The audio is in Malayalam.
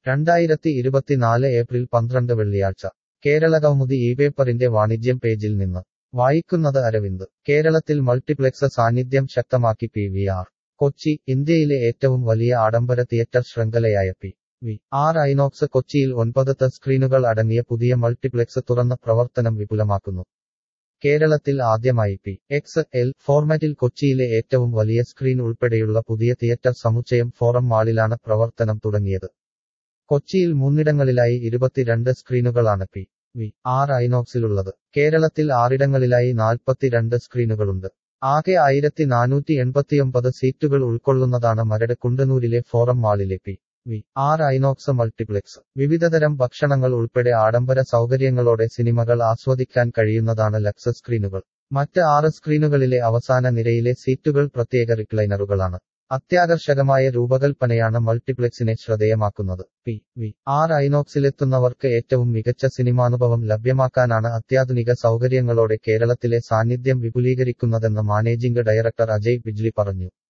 രണ്ടായിരത്തി ഇരുപത്തിനാല് ഏപ്രിൽ പന്ത്രണ്ട് വെള്ളിയാഴ്ച കേരളകൗമുദി ഈ പേപ്പറിന്റെ വാണിജ്യം പേജിൽ നിന്ന് വായിക്കുന്നത് അരവിന്ദ് കേരളത്തിൽ മൾട്ടിപ്ലെക്സ് സാന്നിധ്യം ശക്തമാക്കി പി വി ആർ കൊച്ചി ഇന്ത്യയിലെ ഏറ്റവും വലിയ ആഡംബര തിയേറ്റർ ശൃംഖലയായ പി വി ആർ ഐനോക്സ് കൊച്ചിയിൽ ഒൻപത് ത സ്ക്രീനുകൾ അടങ്ങിയ പുതിയ മൾട്ടിപ്ലെക്സ് തുറന്ന പ്രവർത്തനം വിപുലമാക്കുന്നു കേരളത്തിൽ ആദ്യമായി പി എക്സ് എൽ ഫോർമാറ്റിൽ കൊച്ചിയിലെ ഏറ്റവും വലിയ സ്ക്രീൻ ഉൾപ്പെടെയുള്ള പുതിയ തിയേറ്റർ സമുച്ചയം ഫോറം മാളിലാണ് പ്രവർത്തനം തുടങ്ങിയത് കൊച്ചിയിൽ മൂന്നിടങ്ങളിലായി ഇരുപത്തിരണ്ട് സ്ക്രീനുകളാണ് പി വി ആർ ഐനോക്സിലുള്ളത് കേരളത്തിൽ ആറിടങ്ങളിലായി നാൽപ്പത്തിരണ്ട് സ്ക്രീനുകളുണ്ട് ആകെ ആയിരത്തി നാനൂറ്റി എൺപത്തിയൊമ്പത് സീറ്റുകൾ ഉൾക്കൊള്ളുന്നതാണ് മരട് കുണ്ടനൂരിലെ ഫോറം മാളിലെ P V R Inox multiplex വിവിധതരം ഭക്ഷണങ്ങൾ ഉൾപ്പെടെ ആഡംബര സൗകര്യങ്ങളോടെ സിനിമകൾ ആസ്വദിക്കാൻ കഴിയുന്നതാണ് ലക്സ് സ്ക്രീനുകൾ മറ്റ് ആറ് സ്ക്രീനുകളിലെ അവസാന നിരയിലെ സീറ്റുകൾ പ്രത്യേക റിക്ലൈനറുകളാണ് അത്യാകർഷകമായ രൂപകൽപ്പനയാണ് മൾട്ടിപ്ലെക്സിനെ ശ്രദ്ധേയമാക്കുന്നത് പി വി ആർ ഐനോക്സിലെത്തുന്നവർക്ക് ഏറ്റവും മികച്ച സിനിമാനുഭവം ലഭ്യമാക്കാനാണ് അത്യാധുനിക സൗകര്യങ്ങളോടെ കേരളത്തിലെ സാന്നിധ്യം വിപുലീകരിക്കുന്നതെന്ന് മാനേജിംഗ് ഡയറക്ടർ അജയ് ബിജ്ലി പറഞ്ഞു